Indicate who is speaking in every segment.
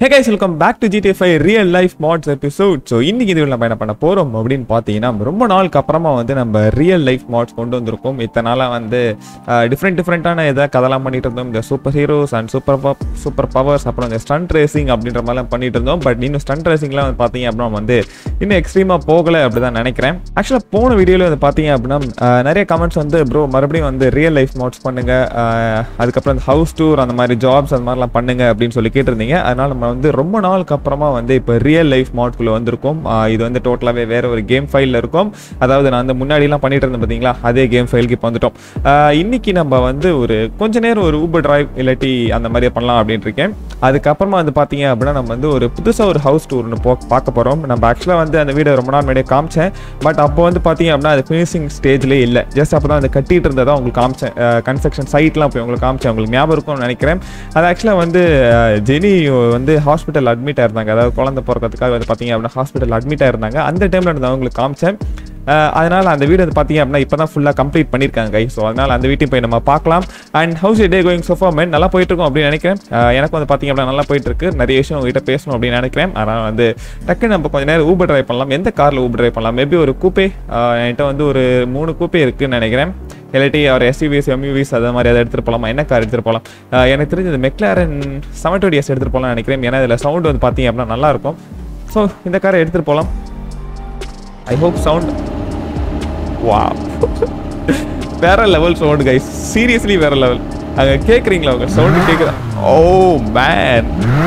Speaker 1: Hey guys welcome back to GT five real life mods episode so இன்னைக்கு இதுவில் நம்ம என்ன பண்ண போகிறோம் அப்படின்னு பார்த்தீங்கன்னா ரொம்ப நாளுக்கு அப்புறமா வந்து நம்ம ரியல் லைஃப் மாட்ஸ் கொண்டு வந்திருக்கோம் இத்தனை நாளாக வந்து டிஃப்ரெண்ட் டிஃப்ரெண்ட்டான இதை கதெல்லாம் பண்ணிட்டு இருந்தோம் இந்த super heroes and super super powers அப்புறம் இந்த ஸ்டண்ட் ரேசிங் அப்படின்ற மாதிரிலாம் பண்ணிட்டு இருந்தோம் பட் இன்னும் ஸ்டண்ட் ரேசிங்லாம் வந்து பார்த்தீங்க அப்படின்னா வந்து இன்னும் எக்ஸ்ட்ரீமாக போகலை அப்படி தான் நினைக்கிறேன் ஆக்சுவலாக போன வீடியோவில் வந்து பார்த்தீங்க அப்படின்னா அஹ், நிறைய கமெண்ட்ஸ் வந்து ப்ரோ மறுபடியும் வந்து ரியல் லைஃப் மாட்ஸ் பண்ணுங்க அஹ், அதுக்கப்புறம் இந்த ஹவுஸ் டூர் அந்த மாதிரி ஜாப்ஸ் அந்த மாதிரிலாம் பண்ணுங்க அப்படின்னு சொல்லி கேட்டிருந்தீங்க அதனால நம்ம வந்து ரொம்ப நாளுக்கு அப்புறமா வந்து இப்போ ரியல் லைஃப் மாட்குள்ள வந்திருக்கோம் ஆஹ் இது வந்து டோட்டலாகவே வேற ஒரு கேம் ஃபைலில் இருக்கும் அதாவது நான் வந்து முன்னாடிலாம் பண்ணிட்டு இருந்தேன் பார்த்தீங்களா அதே கேம் ஃபைலுக்கு இப்போ வந்துட்டோம் ஆஹ் இன்னைக்கு நம்ம வந்து ஒரு கொஞ்ச நேரம் ஒரு ஊபர் டிரைவ் இல்லாட்டி அந்த மாதிரி பண்ணலாம் அப்படின்னு இருக்கேன் அதுக்கப்புறமா வந்து பார்த்தீங்க அப்படின்னா நம்ம வந்து ஒரு புதுசாக ஒரு ஹவுஸ் டூர்னு போ பார்க்க போகிறோம் நம்ம ஆக்சுவலாக வந்து அந்த வீடியோ ரொம்ப நாள் முன்னாடியே காமிச்சேன் பட் அப்போ வந்து பார்த்தீங்க அப்படின்னா அது ஃபினிஷிங் ஸ்டேஜ்லேயே இல்லை ஜஸ்ட் அப்போ தான் அது கட்டிட்டு இருந்ததை உங்களுக்கு காமிச்சேன் கன்ஸ்ட்ரக்ஷன் சைட்லாம் போய் உங்களுக்கு காமிச்சேன் உங்களுக்கு ஞாபகம் இருக்கும்னு நினைக்கிறேன் அது ஆக்சுவலாக வந்து அஹ், ஜெனி வந்து ஹாஸ்பிட்டல் அட்மிட் ஆயிருந்தாங்க அதாவது குழந்தை பிறக்கிறதுக்காக வந்து பார்த்தீங்க அப்படின்னா ஹாஸ்பிட்டல் அட்மிட் ஆயிருந்தாங்க அந்த டைமில் இருந்து அவங்களுக்கு காமிச்சேன் அஹ், அதனால அந்த வீடு வந்து பார்த்தீங்க அப்படின்னா இப்போ தான் ஃபுல்லாக கம்ப்ளீட் பண்ணியிருக்காங்க கை ஸோ அதனால அந்த வீட்டையும் போய் நம்ம பார்க்கலாம் and how's day going so மென் நல்லா போயிட்டு இருக்கோம் அப்படின்னு நினைக்கிறேன் அஹ், எனக்கு வந்து பார்த்தீங்க அப்படின்னா நல்லா போயிட்டு இருக்கு நிறைய விஷயம் உங்ககிட்ட பேசணும் அப்படின்னு நினைக்கிறேன் அதனால் வந்து டக்குன்னு நம்ம கொஞ்ச நேரம் ஊபர் ட்ரைவ் பண்ணலாம் எந்த காரில் ஊபர் ட்ரைவ் பண்ணலாம் மேபி ஒரு கூப்பே என்கிட்ட வந்து ஒரு மூணு கூப்பே இருக்குன்னு நினைக்கிறேன் இல்லாட்டி அவர் எஸ்யூவிஸ் எம்யூவிஸ் அது மாதிரி அதை எடுத்துகிட்டு போகலாமா என்ன கார் எடுத்துகிட்டு போகலாம் அஹ் எனக்கு தெரிஞ்ச இந்த மெக்லாரன் செவன் டுவெண்ட்டி எஸ் எடுத்துகிட்டு போகலாம்னு நினைக்கிறேன் ஏன்னா இதில் சவுண்ட் வந்து பார்த்தீங்க அப்படின்னா நல்லா இருக்கும் ஸோ இந்த காரை எடுத்துகிட்டு போகலாம் ஐ ஹோப் சவுண்ட் வா வேற லெவல் சவுண்ட் கைஸ் சீரியஸ்லி வேற லெவல் அங்கே கேட்குறீங்களா உங்க சவுண்டு கேட்குறா oh man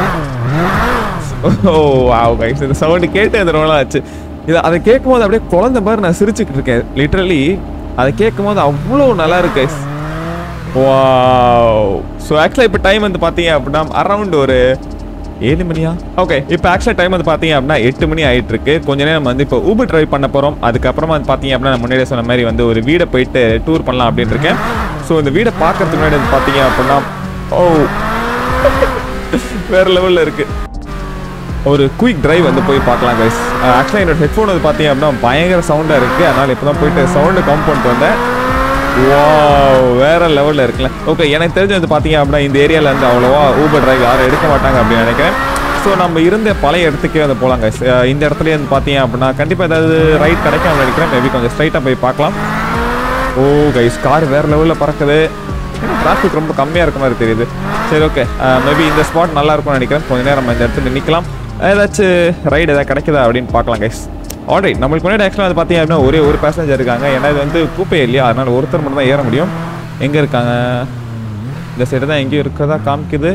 Speaker 1: oh wow guys இந்த சவுண்டு கேட்டு அந்த ரொம்ப நாள் ஆச்சு இது அதை கேட்கும் போது அப்படியே குழந்தை மாதிரி நான் சிரிச்சுக்கிட்டு இருக்கேன் லிட்டரலி அதை கேட்கும் போது அவ்வளோ நல்லா இருக்கு கைஸ் வாவ் ஸோ ஆக்சுவலாக இப்போ டைம் வந்து பார்த்தீங்க அப்படின்னா அரௌண்ட் ஒரு ஏழு மணியா ஓகே இப்போ ஆக்சுவலாக டைம் வந்து பார்த்தீங்க அப்படின்னா எட்டு மணி ஆயிட்டு இருக்கு கொஞ்ச நேரம் நம்ம வந்து இப்போ ஊபர் ட்ரைவ் பண்ண போகிறோம் அதுக்கப்புறமா வந்து பார்த்தீங்க அப்படின்னா நான் முன்னாடியே சொன்ன மாதிரி வந்து ஒரு வீடை போயிட்டு டூர் பண்ணலாம் அப்படின்னு இருக்கேன் ஸோ இந்த வீடை பார்க்கறதுக்கு முன்னாடி வந்து பார்த்தீங்க அப்படின்னா ஓ வேற லெவலில் இருக்கு ஒரு குயிக் டிரைவ் வந்து போய் பார்க்கலாம் கைஸ் ஆக்சுவலாக என்னோட ஹெட்ஃபோன் வந்து பார்த்தீங்க அப்படின்னா பயங்கர சவுண்டாக இருக்குது அதனால் இப்போ தான் போயிட்டு சவுண்டு கம் பண்ணிட்டு வந்தேன் வாவ் வேற லெவலில் இருக்குல்ல ஓகே எனக்கு தெரிஞ்சு வந்து பார்த்தீங்க அப்படின்னா இந்த ஏரியாவில் வந்து அவ்வளோவா ஊபர் டிரைவ் யாரும் எடுக்க மாட்டாங்க அப்படின்னு நினைக்கிறேன் ஸோ நம்ம இருந்த பழைய இடத்துக்கே வந்து போகலாம் கைஸ் இந்த இடத்துலயே வந்து பார்த்தீங்க அப்படின்னா கண்டிப்பாக ஏதாவது ரைட் கிடைக்கும் நினைக்கிறேன் மேபி கொஞ்சம் ஸ்ட்ரைட்டாக போய் பார்க்கலாம் ஓ கைஸ் கார் வேற லெவலில் பறக்குது டிராஃபிக் ரொம்ப கம்மியாக இருக்க மாதிரி தெரியுது சரி ஓகே மேபி இந்த ஸ்பாட் நல்லா இருக்கும்னு நினைக்கிறேன் கொஞ்ச நேரம் நம்ம இந்த இடத்துல நிற்கலாம் ஏதாச்சும் ரைடு ஏதாவது கிடைக்குதா அப்படின்னு பார்க்கலாம் கைஸ் ஆல்ரைட் நம்மளுக்கு முன்னாடி ஆக்சுவலாக வந்து பார்த்தீங்க அப்படின்னா ஒரே ஒரு பேசஞ்சர் இருக்காங்க ஏன்னா இது வந்து கூப்பே இல்லையா அதனால ஒருத்தர் மட்டும் தான் ஏற முடியும் எங்கே இருக்காங்க இந்த சைடு தான் எங்கேயும் இருக்கிறதா காமிக்குது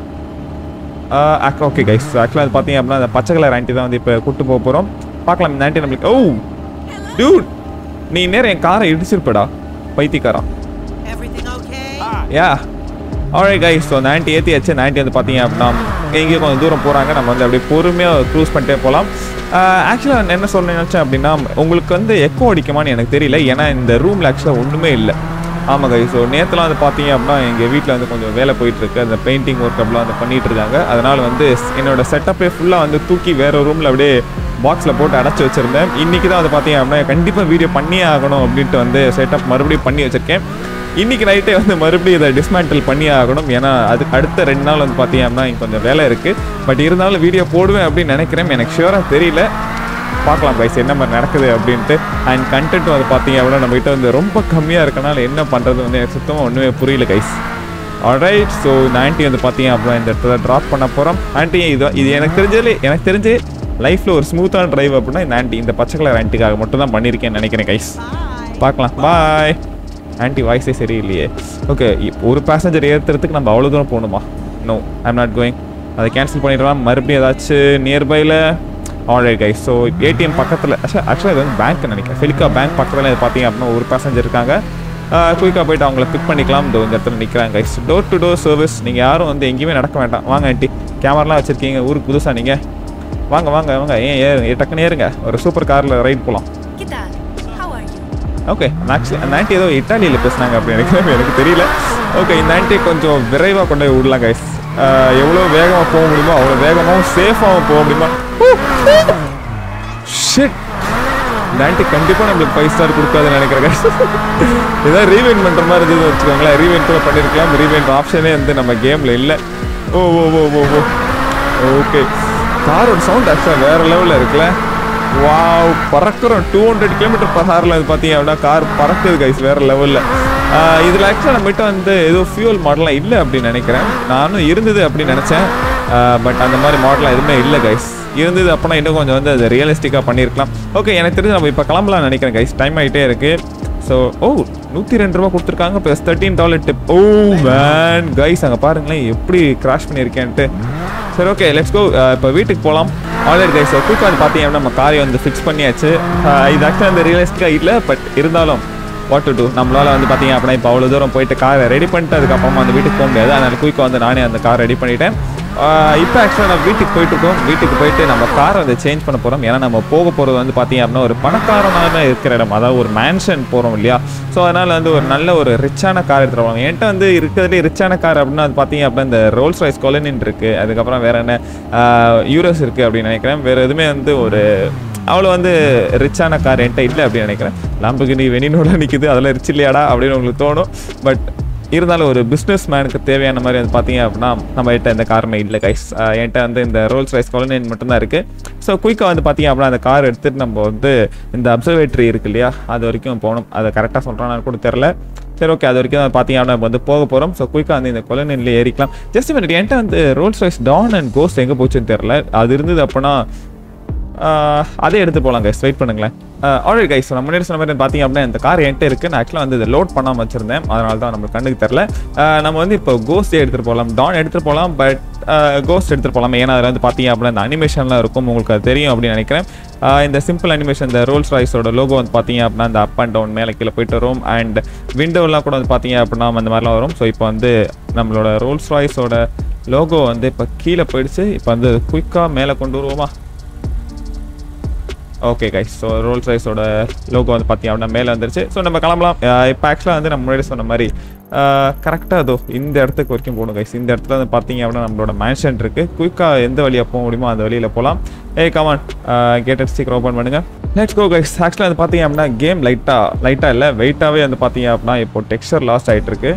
Speaker 1: ஓகே கைஸ் ஆக்சுவலாக அது பார்த்தீங்க அப்படின்னா அந்த பச்சை கலர் ஆண்டி தான் வந்து இப்போ கூட்டு போக போகிறோம் பார்க்கலாம் இந்த ஆண்டி நம்மளுக்கு ஓ டியூட் நீ நேரம் என் காரை இடிச்சிருப்படா பைத்தியக்காரா
Speaker 2: Everything okay?
Speaker 1: Yeah alright guys so அந்த ஆண்டி ஏற்றியாச்சு அந்த ஆண்டி வந்து பார்த்தீங்க அப்படின்னா எங்கேயும் கொஞ்சம் தூரம் போகிறாங்க நம்ம வந்து அப்படியே பொறுமையாக க்ரூஸ் பண்ணிட்டே போகலாம் ஆக்சுவலாக நான் என்ன சொல்ல நினச்சேன் அப்படின்னா உங்களுக்கு வந்து எக்கோ அடிக்குமான்னு எனக்கு தெரியல ஏன்னா இந்த ரூமில் ஆக்சுவலாக ஒன்றுமே இல்லை ஆமாம் கைஸ் ஸோ நேற்றுலாம் வந்து பார்த்தீங்க அப்படின்னா எங்கள் வீட்டில் வந்து கொஞ்சம் வேலை போயிட்டுருக்கு அந்த பெயிண்டிங் ஒர்க் அப்படிலாம் வந்து பண்ணிட்டு இருக்காங்க அதனால் வந்து என்னோட செட்டப்பே ஃபுல்லாக வந்து தூக்கி வேற ரூமில் அப்படியே பாக்ஸில் போட்டு அடைச்சி வச்சிருந்தேன் இன்றைக்கி தான் வந்து பார்த்தீங்க அப்படின்னா கண்டிப்பாக வீடியோ பண்ணியே ஆகணும் அப்படின்ட்டு வந்து செட்டப் மறுபடியும் பண்ணி வச்சிருக்கேன் இன்னைக்கு நைட்டே வந்து மறுபடியும் இதை டிஸ்மேண்டில் பண்ணி ஆகணும் ஏன்னா அதுக்கு அடுத்த ரெண்டு நாள் வந்து பார்த்தீங்க அப்படின்னா இங்க கொஞ்சம் வேலை இருக்குது பட் இருந்தாலும் வீடியோ போடுவேன் அப்படின்னு நினைக்கிறேன் எனக்கு ஷியூராக தெரியல பார்க்கலாம் கைஸ் என்ன மாதிரி நடக்குது அப்படின்ட்டு அண்ட் கண்டென்ட் வந்து பார்த்தீங்க அப்படின்னா நம்ம கிட்ட வந்து ரொம்ப கம்மியாக இருக்கனால என்ன பண்ணுறது வந்து எனக்கு சுத்தமாக ஒன்றுமே புரியல கைஸ் ஆல்ரைட் ஸோ இந்த ஆண்டி வந்து பார்த்தீங்க அப்படின்னா இந்த இடத்துல ட்ராப் பண்ண போகிறோம் ஆண்டி இது இது எனக்கு தெரிஞ்சது எனக்கு தெரிஞ்சு லைஃப்பில் ஒரு ஸ்மூத்தான டிரைவ் அப்படின்னா இந்த ஆண்டி இந்த பச்சை கலர் ஆண்டிக்காக மட்டும் தான் பண்ணியிருக்கேன்னு நினைக்கிறேன் கைஸ் பார்க்கலாம் பாய் ஆன்டி வாய்ஸே சரியில்லையே ஓகே ஒரு பேசஞ்சர் ஏற்றுறதுக்கு நம்ம அவ்வளோ தூரம் போகணுமா நோ ஐம் நாட் கோயிங் அதை கேன்சல் பண்ணிடலாம் மறுபடியும் ஏதாச்சும் நியர்பையில் ஆல்ரைட் கைஸ் ஸோ ஏடிஎம் பக்கத்தில் ஆக்சுவலாக இது வந்து பேங்க் நினைக்கிறேன் ஃபெலிகா பேங்க் பக்கத்தில் இது பார்த்தீங்க அப்படின்னா ஒரு பேசஞ்சர் இருக்காங்க குயிக்காக போயிட்டு அவங்கள பிக் பண்ணிக்கலாம் இந்த இந்த இடத்துல நிற்கிறாங்க guys door to door service நீங்கள் யாரும் வந்து எங்கேயுமே நடக்க வேண்டாம் வாங்க ஆண்டி கேமராலாம் வச்சுருக்கீங்க ஊருக்கு புதுசாக நீங்கள் வாங்க வாங்க வாங்க ஏன் ஏறுங்க டக்குன்னு ஏறுங்க ஒரு சூப்பர் காரில் ரைட் போகலாம்
Speaker 3: ¿Qué tal? How are you?
Speaker 1: Okay actually அந்த ஆண்டி ஏதோ இட்டாலியில் பேசுனாங்க அப்படி எனக்கு எனக்கு தெரியல ஓகே இந்த ஆண்டி கொஞ்சம் விரைவாக கொண்டு போய் விடலாம் கைஸ் எவ்வளோ வேகமாக போக முடியுமோ அவ்வளோ வேகமாகவும் சேஃபாகவும் போக முடியுமா ஷிட் இந்த ஆண்டி கண்டிப்பாக நம்மளுக்கு ஃபைவ் ஸ்டார் கொடுக்காதுன்னு நினைக்கிறேன் guys. ஏதாவது ரீவைன் பண்ணுற மாதிரி இருந்ததுன்னு வச்சுக்கோங்களேன் ரீவைன் கூட பண்ணியிருக்கலாம் ரீவைன் ஆப்ஷனே வந்து நம்ம கேமில் இல்லை ஓ ஓ ஓ ஓ ஓ ஓகே காரோட சவுண்ட் ஆக்சுவலாக வேற லெவலில் இருக்குல்ல வாவ் பறக்கிறோம் டூ ஹண்ட்ரட் கிலோமீட்டர் பர் ஹாரில் இது பார்த்தீங்க அப்படின்னா கார் பறக்குது கைஸ் வேற லெவலில் இதில் ஆக்சுவலாக நம்மகிட்ட வந்து ஏதோ ஃபியூல் மாடலாம் இல்லை அப்படின்னு நினைக்கிறேன் நானும் இருந்தது அப்படின்னு நினச்சேன் பட் அந்த மாதிரி மாடலாம் எதுவுமே இல்லை கைஸ் இருந்தது அப்போனா இன்னும் கொஞ்சம் வந்து அது ரியலிஸ்டிக்காக பண்ணியிருக்கலாம் ஓகே எனக்கு தெரிஞ்சு நம்ம இப்போ கிளம்பலாம்னு நினைக்கிறேன் கைஸ் டைம் ஆகிட்டே இருக்குது ஸோ ஓ நூற்றி ரெண்டு ரூபா கொடுத்துருக்காங்க plus thirteen dollar tip oh man guys அங்கே பாருங்களேன் எப்படி கிராஷ் பண்ணியிருக்கேன்ட்டு சரி ஓகே லெட்ஸ் கோ இப்போ வீட்டுக்கு போகலாம் ஆல்ரெடி கைஸ் குயிக்காக வந்து பார்த்தீங்கன்னா நம்ம காரை வந்து ஃபிக்ஸ் பண்ணியாச்சு Uh, இது ஆக்சுவலாக அந்த ரியலிஸ்டிக்காக இல்லை பட் இருந்தாலும் வாட் டு டூ நம்மளால வந்து பார்த்தீங்க அப்படின்னா இப்போ அவ்வளோ தூரம் போயிட்டு காரை ரெடி பண்ணிட்டு அதுக்கப்புறமா அந்த வீட்டுக்கு போக முடியாது அதனால குயிக்காக வந்து நானே அந்த கார் ரெடி பண்ணிட்டேன் இப்போ ஆக்சுவலாக நம்ம வீட்டுக்கு போயிட்டு இருக்கோம் வீட்டுக்கு போயிட்டு நம்ம காரை வந்து சேஞ்ச் பண்ண போகிறோம் ஏன்னா நம்ம போக போகிறது வந்து பார்த்தீங்க அப்படின்னா ஒரு பணக்காரனான இருக்கிற இடம் அதாவது ஒரு மேன்ஷன் போகிறோம் இல்லையா ஸோ அதனால் வந்து ஒரு நல்ல ஒரு ரிச்சான கார் எடுத்துகிட்டு போகலாம் என்கிட்ட வந்து இருக்கிறதுலே ரிச்சான கார் அப்படின்னா அது பார்த்தீங்க அப்படின்னா இந்த ரோல்ஸ் ரைஸ் கொலனின் இருக்குது அதுக்கப்புறம் வேறு என்ன யூரோஸ் இருக்குது அப்படின்னு நினைக்கிறேன் வேறு எதுவுமே வந்து ஒரு அவ்வளோ வந்து ரிச்சான கார் என்கிட்ட இல்லை அப்படின்னு நினைக்கிறேன் லாம்புகினி வெனினோட நிற்குது அதெல்லாம் ரிச் இல்லையாடா அப்படின்னு உங்களுக்கு தோணும் பட் இருந்தாலும் ஒரு பிஸ்னஸ் மேனுக்கு தேவையான மாதிரி வந்து பார்த்தீங்க அப்படின்னா நம்ம கிட்ட இந்த காருமே இல்லை கைஸ் என்கிட்ட வந்து இந்த ரோல்ஸ் ரைஸ் கொலனின் மட்டும்தான் இருக்குது ஸோ குயிக்காக வந்து பார்த்தீங்க அப்படின்னா அந்த கார் எடுத்துகிட்டு நம்ம வந்து இந்த அப்சர்வேட்டரி இருக்கு இல்லையா அது வரைக்கும் போகணும் அதை கரெக்டாக சொல்கிறான்னு கூட தெரில சரி ஓகே அது வரைக்கும் வந்து பார்த்தீங்க அப்படின்னா நம்ம வந்து போக போகிறோம் ஸோ குயிக்காக வந்து இந்த கொலனின்ல ஏறிக்கலாம் ஜஸ்ட் மினிட் என்கிட்ட வந்து Rolls Royce Dawn and Ghost எங்கே போச்சுன்னு தெரில அது இருந்தது அப்படின்னா ஆஹ் அதே எடுத்து போகலாம் கைஸ் வெயிட் பண்ணுங்களேன் ஆல்ரெடி கைஸ் நான் முன்னாடி சொன்ன மாதிரி பார்த்தீங்க அப்படின்னா இந்த கார் என்கிட்ட இருக்கு நான் ஆக்சுவலாக வந்து இதை லோட் பண்ணாமல் வச்சிருந்தேன் அதனால தான் நம்மளுக்கு கண்ணுக்கு தெரில ஆஹ் நம்ம வந்து இப்போ கோஸ்ட் எடுத்துகிட்டு போகலாம் டான் எடுத்துகிட்டு போகலாம் பட் கோஸ்ட் எடுத்துகிட்டு போகலாம் ஏன்னா அதில் வந்து பார்த்தீங்க அப்படின்னா இந்த அனிமேஷன்லாம் இருக்கும் உங்களுக்கு அது தெரியும் அப்படின்னு நினைக்கிறேன் ஆஹ் இந்த சிம்பிள் அனிமேஷன் இந்த ரோல்ஸ் ராய்ஸோட லோகோ வந்து பார்த்தீங்க அப்படின்னா இந்த அப் அண்ட் டவுன் மேலே கீழே போயிட்டு வரும் அண்ட் விண்டோலாம் கூட வந்து பார்த்தீங்க அப்படின்னா அந்த மாதிரிலாம் வரும் ஸோ இப்போ வந்து நம்மளோட ரோல்ஸ் ராய்ஸோட லோகோ வந்து இப்போ கீழே போயிடுச்சு இப்போ வந்து குயிக்காக மேலே கொண்டு வருவோமா ஓகே கைஸ் ஸோ ரோல்ஸ் ரைஸோட லோகோ வந்து பார்த்தீங்க அப்படின்னா மேலே வந்துருச்சு ஸோ நம்ம கிளம்பலாம் இப்போ ஆக்சுவலாக வந்து நம்ம முன்னாடி சொன்ன மாதிரி கரெக்டாக அதோ இந்த இடத்துக்கு வரைக்கும் போகணும் கைஸ் இந்த இடத்துல வந்து பார்த்தீங்க அப்படின்னா நம்மளோட மேன்ஷன் இருக்குது குயிக்காக எந்த வழியாக போக முடியுமோ அந்த வழியில் போகலாம் ஏ கமான் கேட் சீக்கிரம் ஓப்பன் பண்ணுங்க நெக்ஸ்ட் கோ கைஸ் ஆக்சுவலாக வந்து பார்த்தீங்க அப்படின்னா கேம் லைட்டாக லைட்டாக இல்லை வெயிட்டாகவே வந்து பார்த்தீங்க அப்படின்னா இப்போ டெக்ஸ்டர் லாஸ்ட் ஆகிட்டு இருக்கு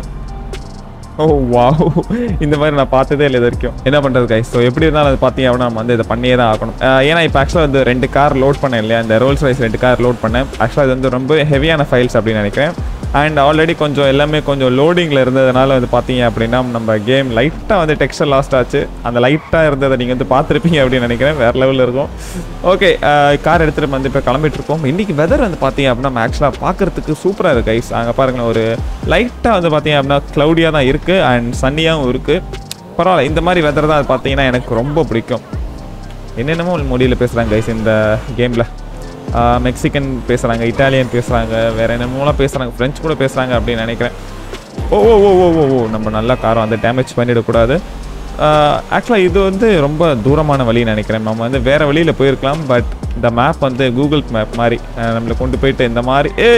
Speaker 1: ஓ வாவ் இந்த மாதிரி நான் பார்த்ததே இல்லை இது வரைக்கும் என்ன பண்ணுறது கைஸ் ஸோ எப்படி இருந்தாலும் அது பார்த்தீங்க அப்படின்னா நம்ம வந்து இதை பண்ணியே தான் ஆகணும் அஹ் ஏன்னா இப்போ ஆக்சுவலாக வந்து ரெண்டு கார் லோட் பண்ணேன் இல்லையா இந்த ரோல்ஸ் ரைஸ் ரெண்டு கார் லோட் பண்ணேன் ஆக்சுவலாக இது வந்து ரொம்ப ஹெவியான ஃபைல்ஸ் அப்படின்னு நினைக்கிறேன் அண்ட் ஆல்ரெடி கொஞ்சம் எல்லாமே கொஞ்சம் லோடிங்கில் இருந்ததுனால வந்து பார்த்தீங்க அப்படின்னா நம்ம கேம் லைட்டாக வந்து டெக்ஸ்டர் லாஸ்ட் ஆச்சு அந்த லைட்டாக இருந்ததை நீங்கள் வந்து பார்த்துருப்பீங்க அப்படின்னு நினைக்கிறேன் வேறு லெவலில் இருக்கும் ஓகே கார் எடுத்துகிட்டு வந்து இப்போ கிளம்பிட்டு இருக்கோம் இன்றைக்கி வெதர் வந்து பார்த்தீங்க அப்படின்னா நம்ம ஆக்சுவலாக பார்க்குறதுக்கு சூப்பராக இருக்குது கைஸ் அங்கே பாருங்களேன் ஒரு லைட்டாக வந்து பார்த்தீங்க அப்படின்னா க்ளவுடியாக தான் இருக்குது அண்ட் சன்னியாகவும் இருக்குது பரவாயில்ல இந்த மாதிரி வெதர் தான் அது பார்த்தீங்கன்னா எனக்கு ரொம்ப பிடிக்கும் என்னென்னமோ மொழியில் பேசுகிறாங்க கைஸ் இந்த கேமில் மெக்சிகன் பேசுகிறாங்க இட்டாலியன் பேசுகிறாங்க வேறு என்னமோலாம் பேசுகிறாங்க ஃப்ரெஞ்சு கூட பேசுகிறாங்க அப்படின்னு நினைக்கிறேன் ஓ ஓ ஓ ஓ ஓ ஓ நம்ம நல்லா காரம் வந்து டேமேஜ் பண்ணிடக்கூடாது ஆக்சுவலாக இது வந்து ரொம்ப தூரமான வழின்னு நினைக்கிறேன் நம்ம வந்து வேறு வழியில் போயிருக்கலாம் பட் இந்த மேப் வந்து கூகுள் மேப் மாதிரி அஹ், நம்மளை கொண்டு போயிட்டு இந்த மாதிரி ஏ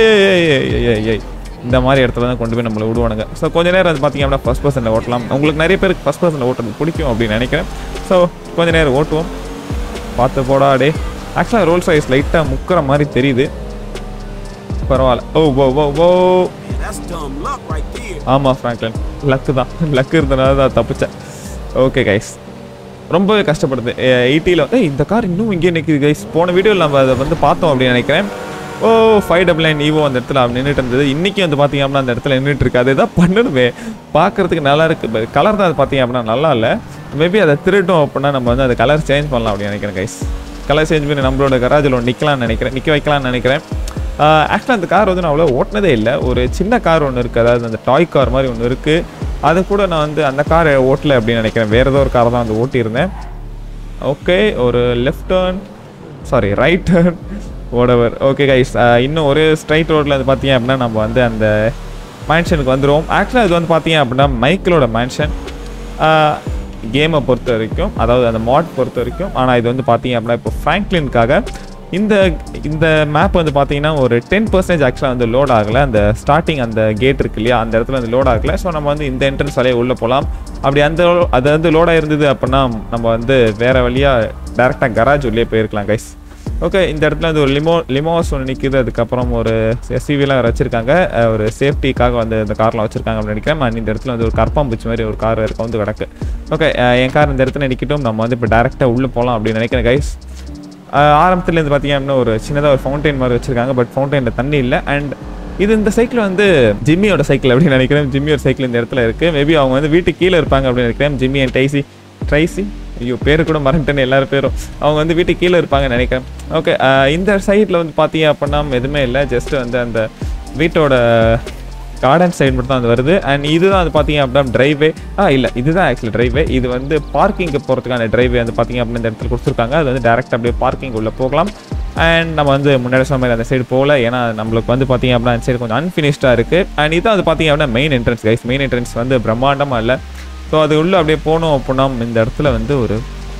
Speaker 1: ஏய் இந்த மாதிரி இடத்துல தான் கொண்டு போய் நம்மளை விடுவானுங்க ஸோ கொஞ்ச நேரம் வந்து பார்த்தீங்க அப்படின்னா ஃபஸ்ட் பர்சனில் ஓட்டலாம் உங்களுக்கு நிறைய பேருக்கு ஃபஸ்ட் பர்சனில் ஓட்டுறது பிடிக்கும் அப்படின்னு நினைக்கிறேன் ஸோ கொஞ்ச நேரம் ஓட்டுவோம் பார்த்து போடா டே ஆக்சுவலாக ரோல் சைஸ் லைட்டாக முக்கிற மாதிரி தெரியுது பரவாயில்ல oh oh oh oh
Speaker 2: That's dumb luck right there.
Speaker 1: ஆமாம் ஃப்ராங்க்லின் லக்கு தான் லக்கு இருந்தனால தான் தப்பிச்சேன் ஓகே கைஸ் ரொம்பவே கஷ்டப்படுது எயிட்டியில் ஏய் இந்த கார் இன்னும் இங்கே நிற்குது கைஸ் போன வீடியோவில் நம்ம அதை வந்து பார்த்தோம் அப்படின்னு நினைக்கிறேன் oh five double nine Evo அந்த இடத்துல நின்றுட்டு இருந்தது இன்றைக்கி வந்து பார்த்தீங்க அப்படின்னா அந்த இடத்துல நின்றுட்டு இருக்கு அது எதாவது பண்ணணுமே பார்க்கறதுக்கு நல்லா இருக்கு கலர் தான் அது பார்த்தீங்க அப்படின்னா நல்லா இல்லை மேபி அதை திருட்டும் அப்படின்னா நம்ம வந்து அந்த கலர் சேஞ்ச் பண்ணலாம் அப்படின்னு நினைக்கிறேன் கைஸ் கலர் சேஞ்ச் பண்ணி நம்மளோட கராஜில் ஒன்று நிற்கலாம்னு நினைக்கிறேன் நிற்க வைக்கலாம்னு நினைக்கிறேன் ஆக்சுவலாக அந்த கார் வந்து நான் அவ்வளோ ஓட்டினதே இல்லை ஒரு சின்ன கார் ஒன்று இருக்குது அதாவது அந்த டாய் கார் மாதிரி ஒன்று இருக்குது அது கூட நான் வந்து அந்த கார் ஓட்டலை அப்படின்னு நினைக்கிறேன் வேறு ஏதோ ஒரு காரை தான் வந்து ஓட்டியிருந்தேன் ஓகே ஒரு left turn sorry right turn ஓடவர் ஓகே கைஸ் இன்னும் ஒரு ஸ்ட்ரைட் ரோட்டில் வந்து பார்த்தீங்க அப்படின்னா நம்ம வந்து அந்த மேன்ஷனுக்கு வந்துடுவோம் ஆக்சுவலாக இது வந்து பார்த்தீங்க அப்படின்னா மைக்கிளோட மேன்ஷன் கேமை பொறுத்த வரைக்கும் அதாவது அந்த மாட் பொறுத்த வரைக்கும் ஆனால் இது வந்து பார்த்தீங்க அப்படின்னா இப்போ ஃப்ராங்க்லினுக்காக இந்த இந்த மேப் வந்து பார்த்தீங்கன்னா ஒரு டென் பர்சன்டேஜ் ஆக்சுவலாக வந்து லோட் ஆகலை அந்த ஸ்டார்டிங் அந்த கேட் இருக்கு இல்லையா அந்த இடத்துல வந்து லோட் ஆகலை ஸோ நம்ம வந்து இந்த என்ட்ரன்ஸ் வழியே உள்ளே போகலாம் அப்படி அந்த அது வந்து லோடாக இருந்தது அப்படின்னா நம்ம வந்து வேறு வழியாக டேரெக்டாக கராஜ் உள்ளே போயிருக்கலாம் கைஸ் ஓகே இந்த இடத்துல வந்து ஒரு லிமோ லிமோஸ் ஒன்று நிற்குது அதுக்கப்புறம் ஒரு எஸ்யூவிலாம் வச்சுருக்காங்க ஒரு சேஃப்டிக்காக வந்து இந்த கார்லாம் வச்சுருக்காங்க அப்படின்னு நினைக்கிறேன் And இந்த இடத்துல வந்து ஒரு கற்பாம்பூச்சி மாதிரி ஒரு கார் வந்து கிடக்கு ஓகே என் கார் இந்த இடத்துல நிற்கட்டும் நம்ம வந்து இப்போ டேரெக்டாக உள்ளே போகலாம் அப்படின்னு நினைக்கிறேன் கைஸ் ஆரம்பத்துலேருந்து பார்த்தீங்க அப்படின்னா ஒரு சின்னதாக ஒரு ஃபவுண்டைன் மாதிரி வச்சுருக்காங்க பட் ஃபவுண்டைனில் தண்ணி இல்லை அண்ட் இது இந்த சைக்கிள் வந்து ஜிம்மியோட சைக்கிள் அப்படின்னு நினைக்கிறேன் ஜிம்மியோட சைக்கிள் இந்த இடத்துல இருக்குது மேபி அவங்க வந்து வீட்டுக்கு கீழே இருப்பாங்க அப்படின்னு நினைக்கிறேன் ஜிம்மி அண்ட் டைசி ட்ரைசி ஐயோ பேர் கூட மறந்துட்டேன்னு எல்லாரும் பேரும் அவங்க வந்து வீட்டுக்கு கீழே இருப்பாங்கன்னு நினைக்கிறேன் ஓகே இந்த சைடில் வந்து பார்த்தீங்க அப்படின்னா எதுவுமே இல்லை ஜஸ்ட் வந்து அந்த வீட்டோட கார்டன் சைடு மட்டும் தான் அது வருது அண்ட் இதுதான் வந்து பார்த்தீங்க அப்படின்னா டிரைவே ஆ இல்லை இதுதான் ஆக்சுவலி டிரைவே இது வந்து பார்க்கிங்க்கு போகிறதுக்கான டிரைவே வந்து பார்த்தீங்க அப்படின்னா இந்த இடத்துல கொடுத்துருக்காங்க அது வந்து டேரெக்டாக அப்படியே பார்க்கிங் உள்ள போகலாம் அண்ட் நம்ம வந்து முன்னாடி சொன்ன மாதிரி அந்த சைடு போகல ஏன்னா நம்மளுக்கு வந்து பார்த்தீங்க அப்படின்னா அந்த சைடு கொஞ்சம் அன்ஃபினிஷ்டாக இருக்குது அண்ட் இதான் வந்து பார்த்தீங்க அப்படின்னா main entrance guys main entrance வந்து பிரம்மாண்டமாக இல்லை ஸோ அது உள்ளே அப்படியே போனோம் அப்படின்னா இந்த இடத்துல வந்து ஒரு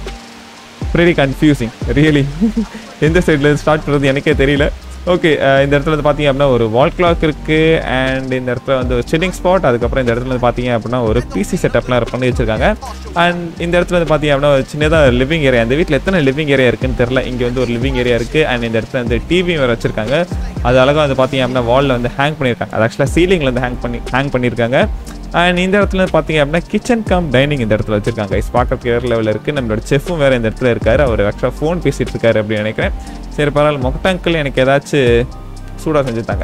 Speaker 1: வெரி கன்ஃபியூசிங் ரியலி எந்த சைட்லேருந்து ஸ்டார்ட் பண்ணுறது எனக்கே தெரியல ஓகே இந்த இடத்துல வந்து பார்த்தீங்க அப்படின்னா ஒரு வால் கிளாக் இருக்குது அண்ட் இந்த இடத்துல வந்து ஒரு சில்லிங் ஸ்பாட் அதுக்கப்புறம் இந்த இடத்துல வந்து பார்த்தீங்க அப்படின்னா ஒரு பிசி செட்டப்லாம் பண்ணி வச்சிருக்காங்க அண்ட் இந்த இடத்துல வந்து பார்த்தீங்க அப்படின்னா ஒரு சின்னதாக லிவிங் ஏரியா இந்த வீட்டில் எத்தனை லிவிங் ஏரியா இருக்குன்னு தெரில இங்கே வந்து ஒரு லிவிங் ஏரியா இருக்குது அண்ட் இந்த இடத்துல வந்து டிவி வேறு வச்சிருக்காங்க அது அழகாக வந்து பார்த்தீங்க அப்படின்னா வாலில் வந்து ஹேங் பண்ணியிருக்காங்க அது ஆக்சுவலாக சீலிங்கில் வந்து ஹேங் பண்ணி ஹேங் பண்ணியிருக்காங்க அண்ட் இந்த இடத்துல பார்த்தீங்க அப்படின்னா கிச்சன் கம் டைனிங் இந்த இடத்துல வச்சிருக்காங்க கைஸ் பார்க்கறதுக்கு வேறு லெவலில் இருக்குது நம்மளோட செஃப்பும் வேறு இந்த இடத்துல இருக்காரு அவர் ஆக்சுவலாக ஃபோன் பேசிகிட்டு இருக்காரு அப்படின்னு நினைக்கிறேன் சரி பரவாயில்ல மொக்கட்டாங்கிள் எனக்கு ஏதாச்சும் சூடாக செஞ்சு தாங்க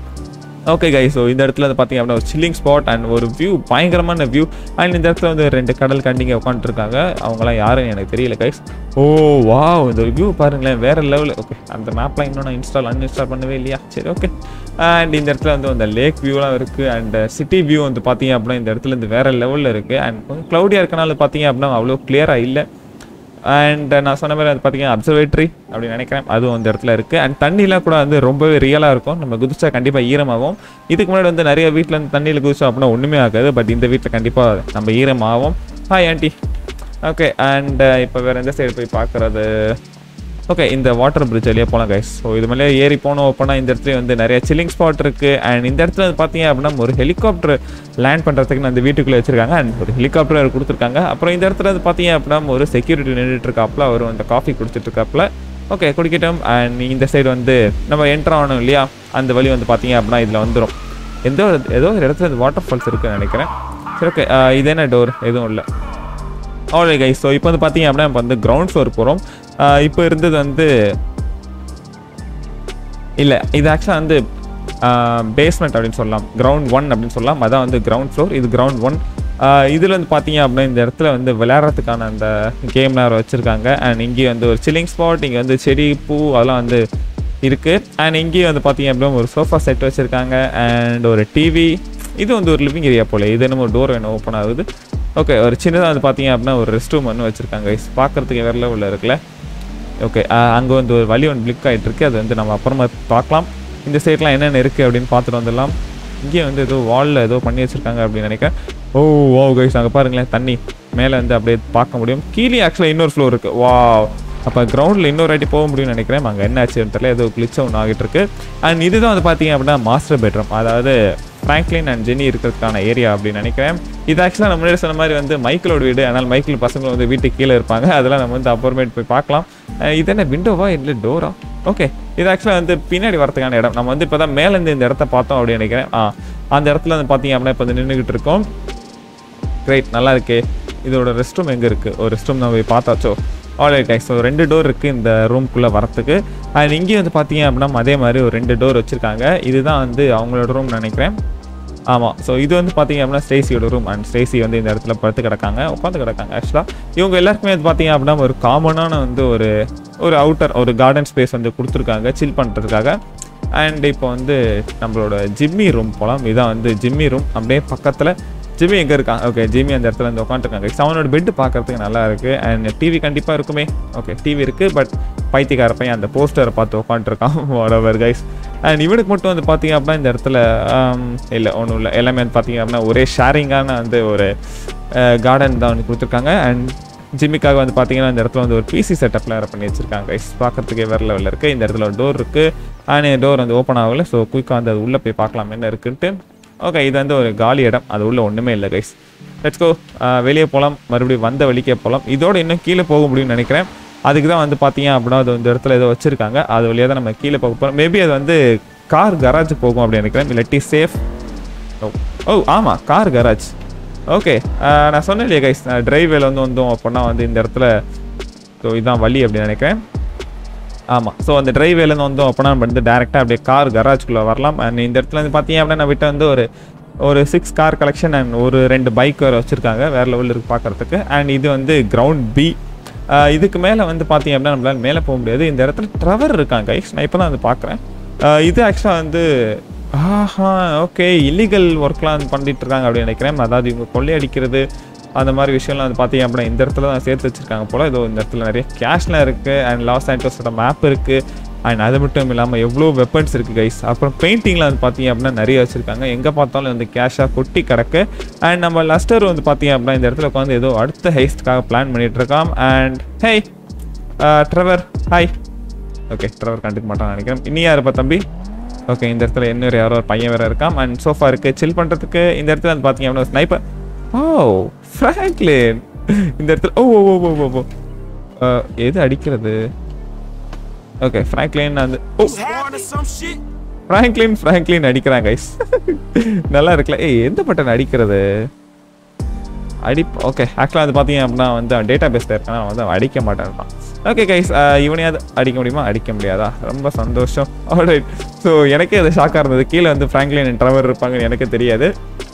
Speaker 1: ஓகே கை ஸோ இந்த இடத்துல வந்து பார்த்தீங்க அப்படின்னா ஒரு சில்லிங் ஸ்பாட் அண்ட் ஒரு வியூ பயங்கரமான வியூ அண்ட் இந்த இடத்துல வந்து ரெண்டு கடல் கண்டிங்க உட்காந்துருக்காங்க அவங்களாம் யாருன்னு எனக்கு தெரியல கைஸ் ஓ வா இந்த வியூ பாருங்களேன் வேற லெவல் ஓகே அந்த மேப்லாம் இன்னும் நான் இன்ஸ்டால் அன்இன்ஸ்டால் பண்ணவே இல்லையா சரி ஓகே அண்ட் இந்த இடத்துல வந்து அந்த லேக் வியூலாம் இருக்குது அண்ட் சிட்டி வியூ வந்து பார்த்தீங்க அப்படின்னா இந்த இடத்துல இருந்து வேற லெவலில் இருக்குது அண்ட் கொஞ்சம் க்ளவுடியாக இருக்கனால பார்த்தீங்க அப்படின்னா அவ்வளோ கிளியராக இல்லை அண்ட் நான் சொன்ன மாதிரி அது பார்த்தீங்கன்னா அப்சர்வேட்டரி அப்படின்னு நினைக்கிறேன் அதுவும் அந்த இடத்துல இருக்குது அண்ட் தண்ணிலாம் கூட வந்து ரொம்பவே ரியலாக இருக்கும் நம்ம குதிச்சா கண்டிப்பாக ஈரமாகும் இதுக்கு முன்னாடி வந்து நிறைய வீட்டில் வந்து தண்ணியில் குதிச்சோம் அப்படின்னா ஒன்றுமே ஆகாது பட் இந்த வீட்டில் கண்டிப்பாக நம்ம ஈரமாகும் ஹாய் ஆண்டி ஓகே அண்ட் இப்போ வேறு எந்த சைடு போய் பார்க்குறது ஓகே இந்த வாட்டர் பிரிட்ஜ் வழியாக போகலாம் கைஸ் ஸோ இது மேலே ஏறி போனோம் அப்படின்னா இந்த இடத்துல வந்து நிறைய சில்லிங் ஸ்பாட் இருக்குது அண்ட் இந்த இடத்துல வந்து பார்த்தீங்க அப்படின்னா ஒரு ஹெலிகாப்டர் லேண்ட் பண்ணுறதுக்கு அந்த வீட்டுக்குள்ளே வச்சிருக்காங்க அண்ட் ஒரு ஹெலிகாப்டர் கொடுத்துருக்காங்க அப்புறம் இந்த இடத்துல வந்து பார்த்தீங்க அப்படின்னா ஒரு செக்யூரிட்டி நின்றுட்டு இருக்காப்புல அவர் வந்து காஃபி குடிச்சிட்டு இருக்காப்புல ஓகே குடிக்கட்டும் அண்ட் இந்த சைடு வந்து நம்ம என்ட்ரு ஆகணும் இல்லையா அந்த வழி வந்து பார்த்தீங்க அப்படின்னா இதில் வந்துடும் எந்த ஒரு ஏதோ ஒரு இடத்துல வாட்டர் ஃபால்ஸ் இருக்குன்னு நினைக்கிறேன் சரி ஓகே இது என்ன டோர் எதுவும் இல்லை ஆல்ரெடி கைஸ் ஸோ இப்போ வந்து பார்த்தீங்க அப்படின்னா இப்போ வந்து கிரவுண்ட் ஃப்ளோர் போகிறோம் இப்போ இருந்தது வந்து இல்லை இது ஆக்சுவலாக வந்து பேஸ்மெண்ட் அப்படின்னு சொல்லலாம் கிரவுண்ட் ஒன் அப்படின்னு சொல்லலாம் அதான் வந்து கிரவுண்ட் ஃப்ளோர் இது கிரவுண்ட் ஒன் இதில் வந்து பார்த்தீங்க அப்படின்னா இந்த இடத்துல வந்து விளையாடுறதுக்கான அந்த கேம்லாம் வச்சுருக்காங்க அண்ட் இங்கே வந்து ஒரு சில்லிங் ஸ்பாட் இங்கே வந்து செடி பூ அதெல்லாம் வந்து இருக்குது அண்ட் இங்கேயும் வந்து பார்த்தீங்க அப்படின்னா ஒரு சோஃபா செட் வச்சுருக்காங்க அண்ட் ஒரு டிவி இது வந்து ஒரு லிவிங் ஏரியா போல் இது என்னமோ டோர் வேணும் ஓப்பன் ஆகுது ஓகே ஒரு சின்னதாக வந்து பார்த்தீங்க அப்படின்னா ஒரு ரெஸ்ட் ரூம் ஒன்று வச்சுருக்காங்க பார்க்குறதுக்கு வேறு லெவலில் இருக்குல்ல ஓகே அங்கே வந்து ஒரு வழி ஒன்று பிளிக் ஆகிட்டு இருக்கு அது வந்து நம்ம அப்புறமா பார்க்கலாம் இந்த சைட்லாம் என்னென்ன இருக்குது அப்படின்னு பார்த்துட்டு வந்துடலாம் இங்கே வந்து ஏதோ வாலில் ஏதோ பண்ணி வச்சுருக்காங்க அப்படின்னு நினைக்கிறேன் ஓ ஓ கைஸ் அங்கே பாருங்களேன் தண்ணி மேலே வந்து அப்படியே பார்க்க முடியும் கீழே ஆக்சுவலாக இன்னொரு ஃப்ளோர் இருக்குது வா அப்போ கிரவுண்டில் இன்னொரு வாட்டி போக முடியும்னு நினைக்கிறேன் அங்கே என்ன ஆச்சுன்னு தெரியல ஏதோ கிளிச்ச ஒன்று ஆகிட்டு இருக்கு அண்ட் இதுதான் வந்து பார்த்தீங்க அப்படின்னா மாஸ்டர் பெட்ரூம் அதாவது ஃப்ராங்க்லின் அண்ட் ஜெனி இருக்கிறதுக்கான ஏரியா அப்படின்னு நினைக்கிறேன் இது ஆக்சுவலாக நம்ம முன்னாடி சொன்ன மாதிரி வந்து மைக்கிளோட வீடு ஆனால் மைக்கிள் பசங்களும் வந்து வீட்டுக்கு கீழே இருப்பாங்க அதெல்லாம் நம்ம வந்து அப்புறமேட்டு போய் பார்க்கலாம் அஹ் இது என்ன விண்டோவா இல்லை டோரா ஓகே இது ஆக்சுவலாக வந்து பின்னாடி வரதுக்கான இடம் நம்ம வந்து இப்போ தான் மேலேருந்து இந்த இடத்த பார்த்தோம் அப்படின்னு நினைக்கிறேன் ஆ அந்த இடத்துல வந்து பார்த்தீங்க அப்படின்னா இப்போ வந்து நின்றுக்கிட்டு இருக்கோம் கிரேட் நல்லா இருக்கே இதோட ரெஸ்ட் ரூம் எங்கே இருக்குது ஒரு ரெஸ்ட் ரூம் நம்ம போய் பார்த்தாச்சோ ஆல்ரைட் கைஸ் ஸோ ரெண்டு டோர் இருக்குது இந்த ரூம்குள்ளே வரத்துக்கு அண்ட் இங்கேயும் வந்து பார்த்தீங்க அப்படின்னா அதே மாதிரி ஒரு ரெண்டு டோர் வச்சுருக்காங்க இதுதான் வந்து அவங்களோட ரூம் நினைக்கிறேன் ஆமாம் ஸோ இது வந்து பார்த்தீங்க அப்படின்னா ஸ்டேசியோட ரூம் அண்ட் ஸ்டேசி வந்து இந்த இடத்துல படுத்து கிடக்காங்க உட்காந்து கிடக்காங்க ஆக்சுவலாக இவங்க எல்லாருக்குமே வந்து பார்த்தீங்க அப்படின்னா ஒரு காமனான வந்து ஒரு ஒரு அவுட்டர் ஒரு கார்டன் ஸ்பேஸ் வந்து கொடுத்துருக்காங்க சில் பண்ணுறதுக்காக அண்ட் இப்போ வந்து நம்மளோட ஜிம்மி ரூம் போகலாம் இதான் வந்து ஜிம்மி ரூம் அப்படியே பக்கத்தில் ஜிம்மி எங்கே இருக்கான் ஓகே ஜிம்மி அந்த இடத்துல வந்து உட்காந்துருக்காங்க அவனோட பெட்டு பார்க்கறதுக்கு நல்லா இருக்குது அண்ட் டிவி கண்டிப்பாக இருக்குமே ஓகே டிவி இருக்குது பட் பைத்தியக்கார பையன் அந்த போஸ்டரை பார்த்து உட்காந்துருக்கான் whatever கைஸ் அண்ட் இவனுக்கு மட்டும் வந்து பார்த்தீங்க அப்படின்னா இந்த இடத்துல இல்லை ஒன்றும் இல்லை எல்லாமே வந்து பார்த்தீங்க அப்படின்னா ஒரே ஷேரிங்கான வந்து ஒரு கார்டன் தான் வந்து கொடுத்துருக்காங்க அண்ட் ஜிம்மிக்காக வந்து பார்த்தீங்கன்னா இந்த இடத்துல வந்து ஒரு பிசி செட்டப்லாம் வேறு பண்ணி வச்சிருக்காங்க கைஸ் பார்க்கறதுக்கே வேறு லெவலில் இருக்குது இந்த இடத்துல ஒரு டோர் இருக்குது அண்ட் டோர் வந்து ஓப்பன் ஆகல ஸோ குயிக்காக வந்து அது உள்ளே போய் பார்க்கலாம் என்ன இருக்குன்ட்டு ஓகே இது வந்து ஒரு காலி இடம் அது உள்ள ஒன்றுமே இல்லை கைஸ் லெட்ஸ் கோ வெளியே போகலாம் மறுபடியும் வந்த வழிக்கே போகலாம் இதோட இன்னும் கீழே போக முடியும்னு நினைக்கிறேன் அதுக்கு தான் வந்து பார்த்தீங்க அப்படின்னா அது இந்த இடத்துல ஏதோ வச்சுருக்காங்க அது வழியாக தான் நம்ம கீழே போக போகிறோம் மேபி அது வந்து கார் கராஜ் போகும் அப்படின்னு நினைக்கிறேன் இல்லாட்டி சேஃப் ஓ ஓ ஆமாம் கார் கராஜ் ஓகே நான் சொன்னேன் இல்லையா கைஸ் டிரைவேல வந்து வந்தோம் அப்படின்னா வந்து இந்த இடத்துல ஸோ இதுதான் வழி அப்படின்னு நினைக்கிறேன் ஆமாம் ஸோ அந்த டிரைவேலேருந்து வந்தோம் அப்படின்னா நம்ம வந்து டேரெக்டாக அப்படியே கார் கராஜ்குள்ளே வரலாம் அண்ட் இந்த இடத்துல வந்து பார்த்தீங்க அப்படின்னா நான் விட்ட வந்து ஒரு ஒரு சிக்ஸ் கார் கலெக்ஷன் அண்ட் ஒரு ரெண்டு பைக் வேறு வச்சுருக்காங்க வேறு லெவலில் இருக்கு பார்க்குறதுக்கு அண்ட் இது வந்து கிரவுண்ட் பி இதுக்கு மேலே வந்து பார்த்தீங்க அப்படின்னா நம்மளால மேலே போக முடியாது இந்த இடத்துல ட்ரவர் இருக்காங்க கைஸ் நான் இப்போ தான் வந்து பார்க்குறேன் இது ஆக்சுவலாக வந்து ஆஹா ஓகே இல்லீகல் ஒர்க்லாம் வந்து பண்ணிட்டு இருக்காங்க அப்படின்னு நினைக்கிறேன் அதாவது இவங்க கொள்ளையடிக்கிறது அந்த மாதிரி விஷயம்லாம் வந்து பார்த்தீங்க அப்படின்னா இந்த இடத்துல தான் சேர்த்து வச்சிருக்காங்க போல இதோ இந்த இடத்துல நிறைய கேஷ்லாம் இருக்குது அண்ட் லாஸ் ஆண்டோஸோட மேப் இருக்குது அண்ட் அது மட்டும் இல்லாமல் எவ்வளோ வெப்பன்ஸ் இருக்குது கைஸ் அப்புறம் பெயிண்டிங்லாம் வந்து பார்த்தீங்க அப்படின்னா நிறைய வச்சுருக்காங்க எங்கே பார்த்தாலும் வந்து கேஷாக கொட்டி கிடக்கு அண்ட் நம்ம லஸ்டர் வந்து பார்த்தீங்க அப்படின்னா இந்த இடத்துல உட்காந்து ஏதோ அடுத்த ஹெய்ஸ்ட்காக பிளான் பண்ணிட்டு இருக்கான் and hey Trevor hi okay Trevor கண்டுக்க மாட்டான்னு நினைக்கிறேன் இனி யாருப்பா தம்பி ஓகே இந்த இடத்துல இன்னொரு யாரோ ஒரு பையன் வேற இருக்கான் அண்ட் சோஃபா இருக்குது சில் பண்ணுறதுக்கு இந்த இடத்துல வந்து பார்த்தீங்க அப்படின்னா ஸ்னைப்பர் ஓ ஃப்ராங்க்லின் இந்த இடத்துல ஓ ஓ ஓ ஓ ஓ அஹ், எது அடிக்கிறது ஓகே ஃப்ராங்க்லின் வந்து oh
Speaker 2: Born or some shit?
Speaker 1: Franklin Franklin அடிக்கிறாங்க guys நல்லா இருக்குல்ல ஏய் எந்த பட்டன் அடிக்கிறது அடி ஓகே ஆக்சுவலாக அது பார்த்தீங்க அப்படின்னா வந்து டேட்டா பேஸில் இருக்கான வந்து அவன் அடிக்க மாட்டேன்றான் ஓகே கைஸ் இவனையாவது அடிக்க முடியுமா அடிக்க முடியாதா ரொம்ப சந்தோஷம் ஆல்ரைட் ஸோ எனக்கே அது ஷாக்காக இருந்தது கீழே வந்து ஃப்ராங்க்லின் ட்ரவர் இருப்பாங்கன்னு எனக்கு தெரியாது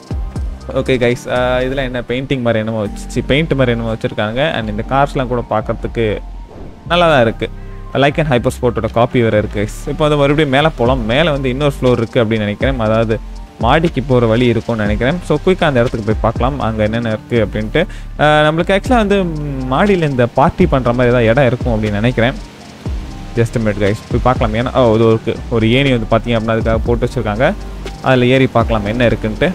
Speaker 1: ஓகே கைஸ் இதில் என்ன பெயிண்டிங் மாதிரி என்னமோ வச்சு பெயிண்ட் மாதிரி என்னமோ வச்சுருக்காங்க அண்ட் இந்த கார்ஸ்லாம் கூட பார்க்கறதுக்கு நல்லா தான் இருக்குது லைக் அண்ட் ஹைப்பர் ஸ்போர்ட்டோட காப்பி வேறு இருக்குது கைஸ் இப்போ வந்து மறுபடியும் மேலே போகலாம் மேலே வந்து இன்னொரு ஃப்ளோர் இருக்குது அப்படின்னு நினைக்கிறேன் அதாவது மாடிக்கு போகிற வழி இருக்கும்னு நினைக்கிறேன் ஸோ குயிக்காக அந்த இடத்துக்கு போய் பார்க்கலாம் அங்கே என்னென்ன இருக்குது அப்படின்ட்டு அஹ், நம்மளுக்கு ஆக்சுவலாக வந்து மாடியில் இந்த பார்ட்டி பண்ணுற மாதிரி ஏதாவது இடம் இருக்கும் அப்படின்னு நினைக்கிறேன் ஜஸ்ட் மினிட் கைஸ் போய் பார்க்கலாம் ஏன்னா ஓ இது ஒரு ஒரு ஏணி வந்து பார்த்தீங்க அப்படின்னா அதுக்காக போட்டு வச்சுருக்காங்க அதில் ஏறி பார்க்கலாம் என்ன இருக்குன்ட்டு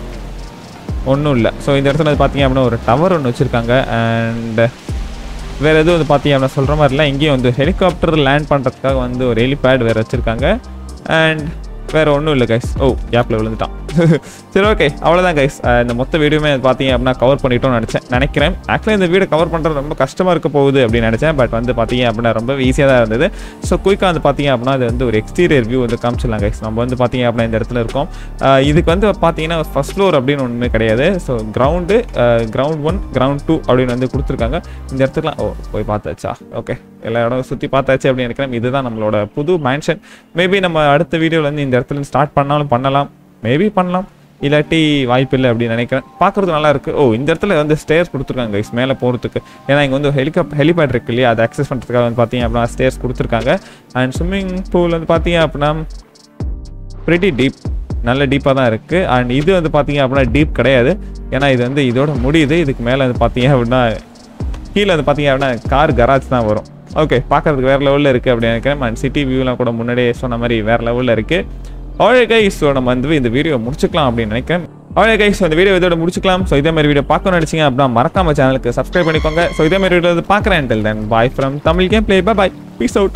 Speaker 1: ஒன்றும் இல்லை ஸோ இந்த இடத்துல வந்து பார்த்தீங்க அப்படின்னா ஒரு டவர் ஒன்று வச்சுருக்காங்க அண்ட் வேறு எதுவும் வந்து பார்த்தீங்க அப்படின்னா சொல்கிற மாதிரி இல்லை இங்கேயும் வந்து ஹெலிகாப்டர் லேண்ட் பண்ணுறதுக்காக வந்து ஒரு ஹெலிபேட் வேறு வச்சுருக்காங்க அண்ட் வேறு ஒன்றும் இல்லை கைஸ் ஓ கேப்பில் விழுந்துட்டான் சரி ஓகே அவ்வளோதான் கைஸ் இந்த மொத்த வீடியோமே பார்த்தீங்க அப்படின்னா கவர் பண்ணிட்டோம்னு நினச்சேன் நினைக்கிறேன் ஆக்சுவலாக இந்த வீடியோ கவர் பண்ணுறது ரொம்ப கஷ்டமாக இருக்க போகுது அப்படின்னு நினச்சேன் பட் வந்து பார்த்தீங்க அப்படின்னா ரொம்ப ஈஸியாக தான் இருந்தது ஸோ குயிக்காக வந்து பார்த்தீங்க அப்படின்னா அது வந்து ஒரு எக்ஸ்டீரியர் வியூ வந்து காமிச்சிடலாம் கைஸ் நம்ம வந்து பார்த்தீங்க அப்படின்னா இந்த இடத்துல இருக்கோம் அஹ் இதுக்கு வந்து பார்த்தீங்கன்னா ஃபர்ஸ்ட் ஃப்ளோர் அப்படின்னு ஒன்றுமே கிடையாது so ground ground one ground two அப்படின்னு வந்து கொடுத்துருக்காங்க இந்த இடத்துக்குலாம் ஓ போய் பார்த்தாச்சா ஓகே எல்லா இடம் சுற்றி பார்த்தாச்சு அப்படின்னு நினைக்கிறேன் இதுதான் நம்மளோட புது மேன்ஷன் மேபி நம்ம அடுத்த வீடியோவில் வந்து இந்த இடத்துல ஸ்டார்ட் பண்ணாலும் பண்ணலாம் மேபி பண்ணலாம் இல்லாட்டி வாய்ப்பு இல்லை அப்படின்னு நினைக்கிறேன் பார்க்குறது நல்லா இருக்கு ஓ இந்த இடத்துல வந்து ஸ்டேர்ஸ் கொடுத்துருக்காங்க guys மேலே போகிறதுக்கு ஏன்னா இங்கே வந்து ஹெலிகாப்டர் ஹெலிபேட் இருக்கு இல்லையா அதை அக்சஸ் பண்ணுறதுக்காக வந்து பார்த்தீங்க அப்படின்னா ஸ்டேர்ஸ் கொடுத்துருக்காங்க அண்ட் ஸ்விம்மிங் பூல் வந்து பார்த்தீங்க அப்படின்னா pretty டீப் நல்ல டீப்பாக தான் இருக்குது அண்ட் இது வந்து பார்த்தீங்க அப்படின்னா டீப் கிடையாது ஏன்னா இது வந்து இதோட முடியுது இதுக்கு மேலே வந்து பார்த்தீங்க அப்படின்னா கீழே வந்து பார்த்தீங்க அப்படின்னா கார் கராஜ் தான் வரும் ஓகே பார்க்கறதுக்கு வேறு லெவலில் இருக்குது அப்படின்னு நினைக்கிறேன் அண்ட் சிட்டி வியூலாம் கூட முன்னாடியே சொன்ன மாதிரி வேறு லெவலில் இருக்குது ஆழை கைஸ் ஸோ நம்ம வந்து இந்த வீடியோ முடிச்சுக்கலாம் அப்படின்னு நினைக்கிறேன் ஆழை கைஸ் இந்த வீடியோ இதோட முடிச்சுக்கலாம் ஸோ இதே மாதிரி வீடியோ பார்க்கணும் நினச்சிங்க அப்படின்னா மறக்காம சேனலுக்கு சப்ஸ்கிரைப் பண்ணிக்கோங்க ஸோ இதே மாதிரி வீடியோ வந்து பார்க்குறேன் then bye from Tamil game play bye peace out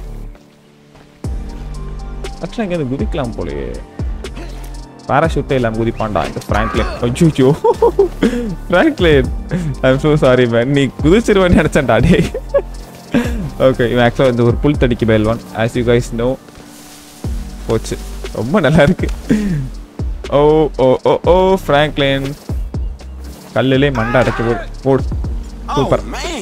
Speaker 1: ஆக்சுவலாக இங்கே குதிக்கலாம் போலயே பேராஷூட்டே இல்லாமல் குதிப்பான்டா இந்த ஃப்ராங்க்லின் அஜூச்சோ Franklin I'm so sorry man நீ குதிச்சிருவேன்னு நினச்சேன்டா டே ஓகே இவன் ஆக்சுவலாக வந்து ஒரு புல் தடிக்கு பேல்வான் ஆஸ் யூ கைஸ் நோ போச்சு ரொம்ப நல்லா இருக்கு ஓ ஓ ஓ ஓ ஃப்ராங்க்லின் கல்லுலே மண்டை அடைக்க போடு போடு
Speaker 2: Oh
Speaker 1: சூப்பர்
Speaker 2: man,